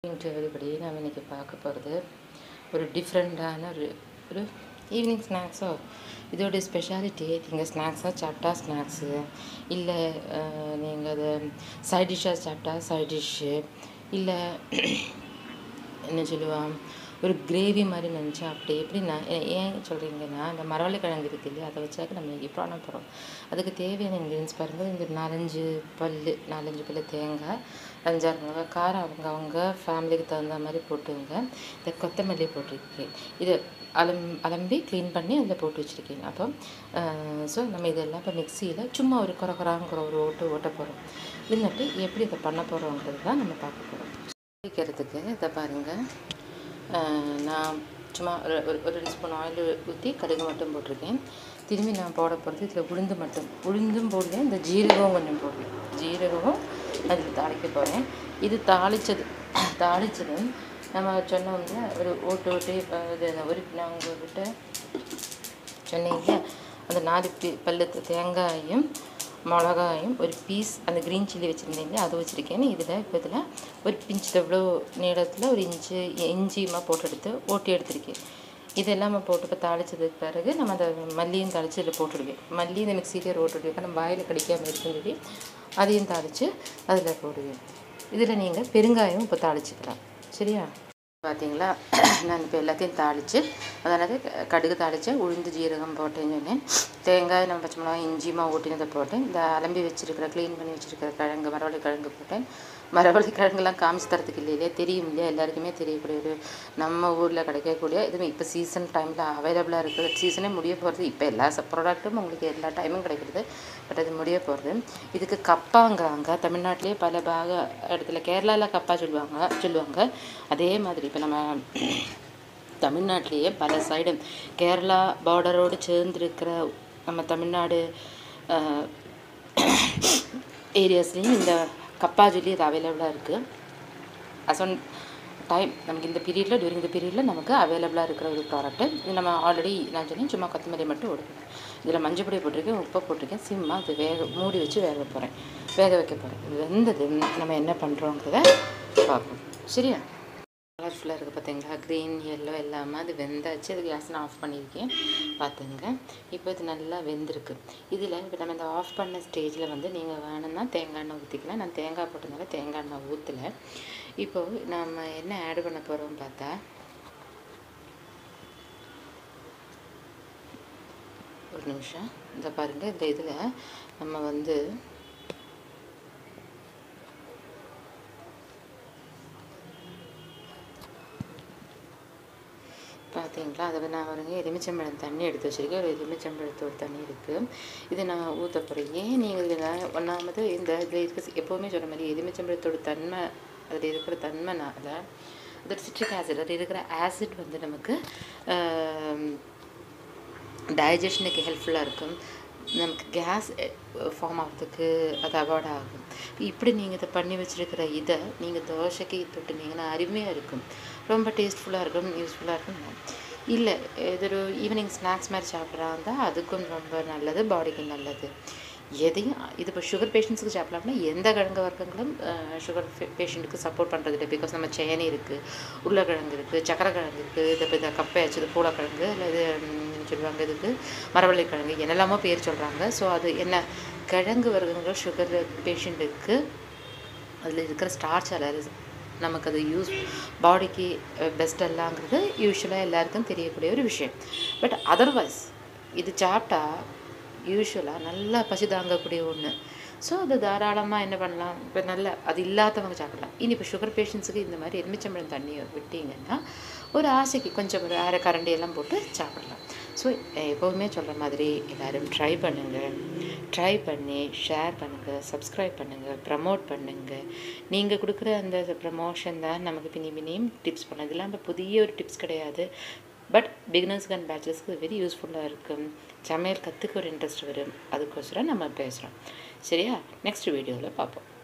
to everybody நம்ம இன்றைக்கி பார்க்க போகிறது ஒரு டிஃப்ரெண்ட்டான ஒரு ஒரு ஈவினிங் ஸ்நாக்ஸோ இதோட ஸ்பெஷாலிட்டி நீங்கள் ஸ்நாக்ஸாக சாப்பிட்டா ஸ்நாக்ஸு இல்லை நீங்கள் அதை சைட் டிஷ்ஷாக சாப்பிட்டா சைட் டிஷ்ஷு இல்லை என்ன சொல்லுவான் ஒரு கிரேவி மாதிரி நினச்சா அப்படி எப்படின்னா ஏ- ஏன் சொல்கிறீங்கன்னா இந்த மரவள்ளி கிழங்கு இருக்குது இல்லையா அதை வச்சாக்க நம்ம இன்றைக்கி பண்ண போகிறோம் அதுக்கு தேவையான இன்க்ரீடியன்ஸ் பாருங்கள் இந்த நாலஞ்சு பல் நாலஞ்சு பல் தேங்காய் அஞ்சாறு மிளகாய் காரம் அவங்க அவங்க ஃபேமிலிக்கு தகுந்த மாதிரி போட்டுங்க இந்த கொத்தமல்லி போட்டிருக்கேன் இது அலம் அலம்பி க்ளீன் பண்ணி அதில் போட்டு வச்சுருக்கேன் அப்போ ஸோ நம்ம இதெல்லாம் இப்போ மிக்சியில் சும்மா ஒரு குறை குறாங்கிற ஒரு ஓட்டு ஓட்ட போகிறோம் இருந்துட்டு எப்படி இதை பண்ண போகிறோங்கிறது தான் நம்ம பார்க்க போகிறோம் வைக்கிறதுக்கு இதை பாருங்கள் நான் சும்மா ஒரு ஒரு ஒரு ரெண்டு ஸ்பூன் ஆயில் ஊற்றி கடுகு மட்டும் போட்டிருக்கேன் திரும்பி நான் போட போகிறது இதில் உளுந்து மட்டும் உளுந்தும் போடுவேன் இந்த ஜீரகம் கொஞ்சம் போடுவேன் ஜீரகமும் அதில் தாளிக்க போகிறேன் இது தாளித்தது தாளித்தது நம்ம சொன்னோம்ல ஒரு ஓட்டு ஓட்டி அஹ், இது ஒரு நான் உங்கள்கிட்ட சொன்னீங்க அந்த நாலு பி பல்லு தேங்காயும் மிளகாயும் ஒரு பீஸ் அந்த க்ரீன் சில்லி வச்சுருந்தீங்க அதை வச்சுருக்கேன் இதில் இப்போ இதில் ஒரு பிஞ்சு எவ்வளோ நீளத்தில் ஒரு இன்ச்சு இஞ்சியுமா போட்டு எடுத்து ஓட்டி எடுத்திருக்கேன் இது எல்லாமே போட்டு இப்போ தாளிச்சதுக்கு பிறகு நம்ம அந்த மல்லியும் தாளித்து இதில் போட்டுடுவேன் மல்லி இந்த மிக்சியிலே போட்டுடுவேன் நம்ம வாயில் கடிக்காமல் இருக்குன்னு சொல்லி அதையும் தாளித்து அதில் போடுவேன் இதில் நீங்கள் பெருங்காயம் இப்போ தாளிச்சுக்கலாம் சரியா பார்த்தீங்களா நான் இப்போ எல்லாத்தையும் தாளித்து அதாவது கடுகு தாளித்தேன் உளுந்து ஜீரகம் போட்டேன்னு சொன்னேன் தேங்காய் நம்ம பச்சை மிளகாய் இஞ்சிமா ஊட்டினதை போட்டேன் இந்த அலம்பி வச்சிருக்கிற க்ளீன் பண்ணி வச்சிருக்கிற கிழங்கு மரவள்ளி கிழங்கு போட்டேன் மரவள்ளி கிழங்குலாம் காமிச்சு தரத்துக்கு இல்லையே தெரியும் இல்லையா எல்லாருக்குமே தெரியக்கூடிய ஒரு நம்ம ஊரில் கிடைக்கக்கூடிய இதுவுமே இப்போ சீசன் டைமில் அவைலபிளாக இருக்குது சீசனே முடிய போகிறது இப்போ எல்லா ப்ராடக்ட்டும் உங்களுக்கு எல்லா டைமும் கிடைக்கிறது பட் அது முடிய போகிறது இதுக்கு கப்பாங்கிறாங்க தமிழ்நாட்டிலே பல பாக இடத்துல கேரளாவில் கப்பா சொல்லுவாங்க சொல்லுவாங்க அதே மாதிரி இப்போ நம்ம தமிழ்நாட்டிலேயே பல சைடு கேரளா பார்டரோடு சேர்ந்துருக்கிற நம்ம தமிழ்நாடு ஏரியாஸ்லேயும் இந்த கப்பா சொல்லி இது அவைலபிளாக இருக்குது அஸ் ஒன் டைம் நமக்கு இந்த பீரியடில் டியூரிங் இந்த பீரியடில் நமக்கு அவைலபிளாக இருக்கிற ஒரு ப்ராடக்ட்டு இது நம்ம ஆல்ரெடி நான் சொன்னேன் சும்மா கொத்தமல்லி மட்டும் விடுவேன் இதில் மஞ்சள் பொடி போட்டிருக்கேன் உப்பு போட்டிருக்கேன் சிம்மா அது வேக மூடி வச்சு வேக போகிறேன் வேக வைக்க போகிறேன் இது வெந்தது நம்ம என்ன பண்ணுறோங்கிறத பார்ப்போம் சரியா கலர்ஃபுல்லாக இருக்குது பார்த்தீங்களா க்ரீன் எல்லோ எல்லாமே அது வெந்தாச்சு அது கேஸ் நான் ஆஃப் பண்ணியிருக்கேன் பார்த்துங்க இப்போ இது நல்லா வெந்திருக்கு இதில் இப்போ நம்ம இந்த ஆஃப் பண்ண ஸ்டேஜில் வந்து நீங்கள் வேணும்னா தேங்காய் எண்ணெய் ஊற்றிக்கலாம் நான் தேங்காய் போட்டதுனால தேங்காய் எண்ணெய் ஊற்றலை இப்போது நம்ம என்ன ஆட் பண்ண போகிறோம் பார்த்தா ஒரு நிமிஷம் இந்த பாருங்கள் இந்த இதில் நம்ம வந்து பார்த்தீங்களா அதை நான் வருங்க எலுமிச்சம்பழம் தண்ணி எடுத்து வச்சுருக்கேன் ஒரு எலுமிச்சம்பழத்தோட தண்ணி இருக்குது இது நான் ஊற்ற போகிறேன் ஏன் நீங்கள் இதில் ஒன்றாமது இந்த இதில் இருக்க எப்போவுமே சொல்கிற மாதிரி எலுமிச்சம்பழத்தோட தன்மை அதில் இருக்கிற தன்மைனால அது சிட்ரிக் ஆசிட் அதில் இருக்கிற ஆசிட் வந்து நமக்கு டைஜஷனுக்கு ஹெல்ப்ஃபுல்லாக இருக்கும் நமக்கு கேஸ் ஃபார்ம் ஆகிறதுக்கு அது அவாய்ட் ஆகும் இப்படி நீங்கள் இதை பண்ணி வச்சுருக்கிற இதை நீங்கள் தோசைக்கு தொட்டுனீங்கன்னா அருமையாக இருக்கும் ரொம்ப டேஸ்ட்ஃபுல்லாக இருக்கும் யூஸ்ஃபுல்லாக இருக்கும் இல்லை இது ஒரு ஈவினிங் ஸ்நாக்ஸ் மாதிரி சாப்பிட்றா இருந்தால் அதுக்கும் ரொம்ப நல்லது பாடிக்கு நல்லது எதையும் இது இப்போ சுகர் பேஷண்ட்ஸுக்கு சாப்பிடலாம்னா எந்த கிழங்கு வர்க்கங்களும் சுகர் பேஷண்ட்டுக்கு சப்போர்ட் பண்ணுறது இல்லை பிகாஸ் நம்ம சேனி இருக்குது உருளைக்கிழங்கு இருக்குது சக்கரைக்கிழங்கு இருக்குது இது இப்போ இந்த கப்பை வச்சது பூளைக்கிழங்கு இல்லை இது ம், சொல்லுவாங்க இதுக்கு மரவள்ளி கிழங்கு என்னெல்லாமோ பேர் சொல்கிறாங்க ஸோ அது என்ன கிழங்கு வர்க்கங்கள் சுகர் பேஷண்ட்டுக்கு அதில் இருக்கிற ஸ்டார்ச் அலர்ஜி நமக்கு அது யூஸ் பாடிக்கு பெஸ்ட் எல்லாங்கிறது யூஸ்வலாக எல்லாருக்கும் தெரியக்கூடிய ஒரு விஷயம் பட் அதர்வைஸ் இது சாப்பிட்டா யூஸ்வலாக நல்லா பசி தாங்கக்கூடிய ஒன்று ஸோ அது தாராளமாக என்ன பண்ணலாம் இப்போ நல்ல அது இல்லாதவங்க சாப்பிடலாம் இனி இப்போ சுகர் பேஷண்ட்ஸுக்கு இந்த மாதிரி எலுமிச்சம்பழம் தண்ணியை விட்டிங்கன்னா ஒரு ஆசைக்கு கொஞ்சம் ஒரு அரை கரண்டி எல்லாம் போட்டு சாப்பிடலாம் ஸோ எப்போவுமே சொல்கிற மாதிரி எல்லோரும் ட்ரை பண்ணுங்கள் ட்ரை பண்ணி ஷேர் பண்ணுங்கள் சப்ஸ்கிரைப் பண்ணுங்கள் ப்ரமோட் பண்ணுங்கள் நீங்கள் கொடுக்குற அந்த ப்ரமோஷன் தான் நமக்கு பின்னி பின்னியும் டிப்ஸ் பண்ண இதெல்லாம் இப்போ புதிய ஒரு டிப்ஸ் கிடையாது பட் பிகினர்ஸ்க்கு அண்ட் பேச்சுலர்ஸ்க்கு வெரி யூஸ்ஃபுல்லாக இருக்கும் சமையல் கற்றுக்க ஒரு இன்ட்ரெஸ்ட் வரும் அதுக்கோசரம் நம்ம பேசுகிறோம் சரியா நெக்ஸ்ட் வீடியோவில் பார்ப்போம்